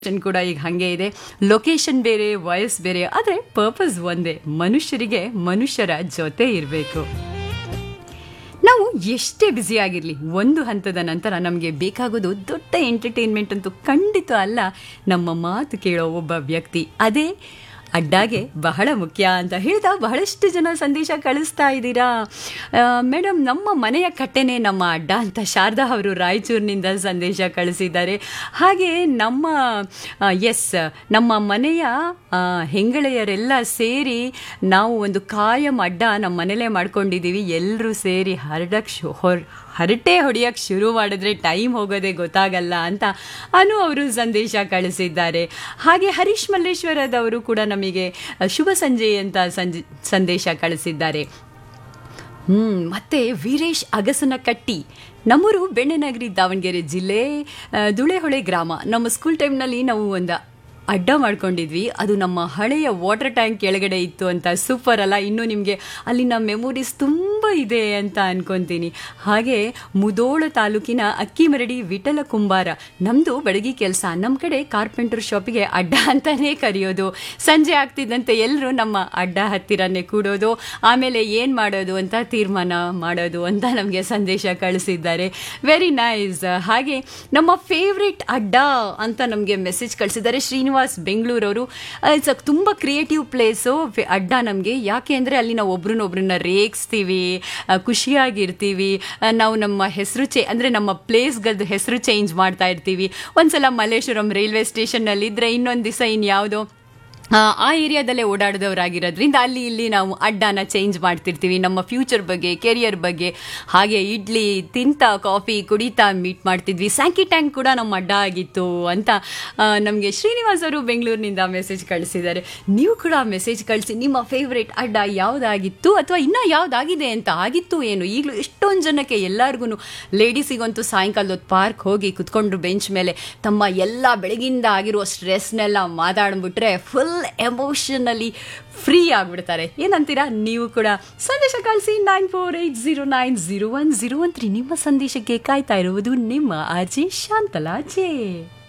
location ಕೂಡ ಈಗ ಹಾಗೆ ಇದೆ ಲೊಕೇಶನ್ ಬೇರೆ ವಾಯ್ಸ್ ಬೇರೆ ಆದರೆ ಪರ್ಪಸ್ ಒಂದೇ ಮನುಷ್ಯರಿಗೆ ಮನುಷ್ಯರ ಜೊತೆ ಇರಬೇಕು ನಾವು ಎಷ್ಟೇ ಬ್ಯುಸಿ ಆಗಿರಲಿ ಒಂದು ಹಂತದ ನಂತರ ನಮಗೆ ಬೇಕಾಗೋದು ದೊಡ್ಡ ಎಂಟರ್ಟೈನ್ಮೆಂಟ್ ಅಂತೂ ಖಂಡಿತ ಅಲ್ಲ ನಮ್ಮ ಮಾತು ಕೇಳೋ ಒಬ್ಬ ವ್ಯಕ್ತಿ ಅದೇ ಅಡ್ಡಾಗೆ ಬಹಳ ಮುಖ್ಯ ಅಂತ ಹೇಳ್ದ ಬಹಳಷ್ಟು ಜನ ಸಂದೇಶ ಕಳಿಸ್ತಾ ಇದ್ದೀರಾ ಮೇಡಮ್ ನಮ್ಮ ಮನೆಯ ಕಟ್ಟೆನೇ ನಮ್ಮ ಅಡ್ಡ ಅಂತ ಶಾರದಾ ಅವರು ರಾಯಚೂರಿನಿಂದ ಸಂದೇಶ ಕಳಿಸಿದ್ದಾರೆ ಹಾಗೆ ನಮ್ಮ ಎಸ್ ನಮ್ಮ ಮನೆಯ ಆ, ಹೆಂಗಳೆಯರೆಲ್ಲ ಸೇರಿ ನಾವು ಒಂದು ಕಾಯಂ ಅಡ್ಡ ನಮ್ಮ ಮನೇಲೇ ಮಾಡ್ಕೊಂಡಿದ್ದೀವಿ ಎಲ್ಲರೂ ಸೇರಿ ಹರಡಕ್ಕೆ ಶು ಹೊರ್ ಹರಟೆ ಹೊಡೆಯಕ್ಕೆ ಶುರು ಮಾಡಿದ್ರೆ ಟೈಮ್ ಹೋಗೋದೇ ಗೊತ್ತಾಗಲ್ಲ ಅಂತ ಅನು ಅವರು ಸಂದೇಶ ಕಳಿಸಿದ್ದಾರೆ ಹಾಗೆ ಹರೀಶ್ ಮಲ್ಲೇಶ್ವರದವರು ಕೂಡ ನಮಗೆ ಅ, ಶುಭ ಸಂಜೆ ಅಂತ ಸಂಜೆ ಸಂದೇಶ ಕಳಿಸಿದ್ದಾರೆ ಹ್ಮ್ ಮತ್ತೆ ವೀರೇಶ್ ಅಗಸನ ಕಟ್ಟಿ ನಮ್ಮೂರು ಬೆಣ್ಣೆನಗರಿ ದಾವಣಗೆರೆ ಜಿಲ್ಲೆ ಆ, ದುಳೆಹೊಳೆ ಗ್ರಾಮ ನಮ್ಮ ಸ್ಕೂಲ್ ಟೈಮ್ನಲ್ಲಿ ನಾವು ಒಂದು ಅಡ್ಡ ಮಾಡ್ಕೊಂಡಿದ್ವಿ ಅದು ನಮ್ಮ ಹಳೆಯ ವಾಟರ್ ಟ್ಯಾಂಕ್ ಕೆಳಗಡೆ ಇತ್ತು ಅಂತ ಸೂಪರ್ ಅಲ್ಲ ಇನ್ನು ನಿಮಗೆ ಅಲ್ಲಿನ ಮೆಮೊರೀಸ್ ತುಂಬ ಇದೆ ಅಂತ ಅನ್ಕೊಂತೀನಿ ಹಾಗೆ ಮುದೋಳ ತಾಲೂಕಿನ ಅಕ್ಕಿಮರಡಿ ವಿಠಲ ಕುಂಬಾರ ನಮ್ಮದು ಬೆಳಗ್ಗೆ ಕೆಲಸ ನಮ್ಮ ಕಡೆ ಕಾರ್ಪೆಂಟರ್ ಶಾಪಿಗೆ ಅಡ್ಡ ಅಂತಾನೆ ಕರೆಯೋದು ಸಂಜೆ ಆಗ್ತಿದ್ದಂತೆ ಎಲ್ಲರೂ ನಮ್ಮ ಅಡ್ಡ ಹತ್ತಿರನೇ ಕೂಡೋದು ಆಮೇಲೆ ಏನು ಮಾಡೋದು ಅಂತ ತೀರ್ಮಾನ ಮಾಡೋದು ಅಂತ ನಮಗೆ ಸಂದೇಶ ಕಳಿಸಿದ್ದಾರೆ ವೆರಿ ನೈಸ್ ಹಾಗೆ ನಮ್ಮ ಫೇವ್ರೆಟ್ ಅಡ್ಡ ಅಂತ ನಮಗೆ ಮೆಸೇಜ್ ಕಳಿಸಿದ್ದಾರೆ ಶ್ರೀನಿವಾಸ್ ಬೆಂಗಳೂರವರು ಇಟ್ಸ್ ಅ ತುಂಬ ಕ್ರಿಯೇಟಿವ್ ಪ್ಲೇಸು ಅಡ್ಡ ನಮಗೆ ಯಾಕೆ ಅಂದರೆ ಅಲ್ಲಿ ನಾವು ಒಬ್ರನ್ನೊಬ್ರನ್ನ ರೇಗಿಸ್ತೀವಿ ಆ, ಖುಷಿಯಾಗಿರ್ತೀವಿ ಆ, ನಾವು ನಮ್ಮ ಹೆಸರು ಚೇ ಅಂದರೆ ನಮ್ಮ ಪ್ಲೇಸ್ಗದ್ದು ಹೆಸರು ಚೇಂಜ್ ಮಾಡ್ತಾ ಇರ್ತೀವಿ ಒಂದ್ಸಲ ಮಲ್ಲೇಶ್ವರಂ ರೈಲ್ವೆ ಸ್ಟೇಷನ್ನಲ್ಲಿ ಇದ್ದರೆ ಇನ್ನೊಂದು ದಿವಸ ಇನ್ಯಾವುದೋ ಆ, ಆ ಏರಿಯಾದಲ್ಲೇ ಓಡಾಡಿದವರಾಗಿರೋದ್ರಿಂದ ಅಲ್ಲಿ ಇಲ್ಲಿ ನಾವು ಅಡ್ಡನ ಚೇಂಜ್ ಮಾಡ್ತಿರ್ತೀವಿ ನಮ್ಮ ಫ್ಯೂಚರ್ ಬಗ್ಗೆ ಕೆರಿಯರ್ ಬಗ್ಗೆ ಹಾಗೆ ಇಡ್ಲಿ ತಿಂತ ಕಾಫಿ ಕುಡಿತಾ ಮೀಟ್ ಮಾಡ್ತಿದ್ವಿ ಸ್ಯಾಂಕಿ ಟ್ಯಾಂಕ್ ಕೂಡ ನಮ್ಮ ಅಡ್ಡ ಆಗಿತ್ತು ಅಂತ ನಮಗೆ ಶ್ರೀನಿವಾಸ್ ಅವರು ಬೆಂಗಳೂರಿನಿಂದ ಮೆಸೇಜ್ ಕಳಿಸಿದ್ದಾರೆ ನೀವು ಕೂಡ ಮೆಸೇಜ್ ಕಳಿಸಿ ನಿಮ್ಮ ಫೇವ್ರೇಟ್ ಅಡ್ಡ ಯಾವುದಾಗಿತ್ತು ಅಥವಾ ಇನ್ನೂ ಯಾವುದಾಗಿದೆ ಅಂತ ಆಗಿತ್ತು ಏನು ಈಗಲೂ ಎಷ್ಟೊಂದು ಜನಕ್ಕೆ ಎಲ್ಲರಿಗೂ ಲೇಡೀಸಿಗಂತೂ ಸಾಯಂಕಾಲದ ಹೊತ್ತು ಪಾರ್ಕ್ ಹೋಗಿ ಕುತ್ಕೊಂಡ್ರು ಬೆಂಚ್ ಮೇಲೆ ತಮ್ಮ ಎಲ್ಲ ಬೆಳಗಿಂದ ಆಗಿರುವ ಸ್ಟ್ರೆಸ್ನೆಲ್ಲ ಮಾತಾಡ್ಬಿಟ್ರೆ ಫುಲ್ ಎಮೋಷನಲಿ ಫ್ರೀ ಆಗಿಬಿಡ್ತಾರೆ ಏನಂತೀರಾ ನೀವು ಕೂಡ ಸಂದೇಶ ಕಳಿಸಿ nine four eight zero nine zero one zero one three ನಿಮ್ಮ ಸಂದೇಶಕ್ಕೆ ಕಾಯ್ತಾ ಇರುವುದು ನಿಮ್ಮ ಆಜೆ ಶಾಂತಲಾ ಜೆ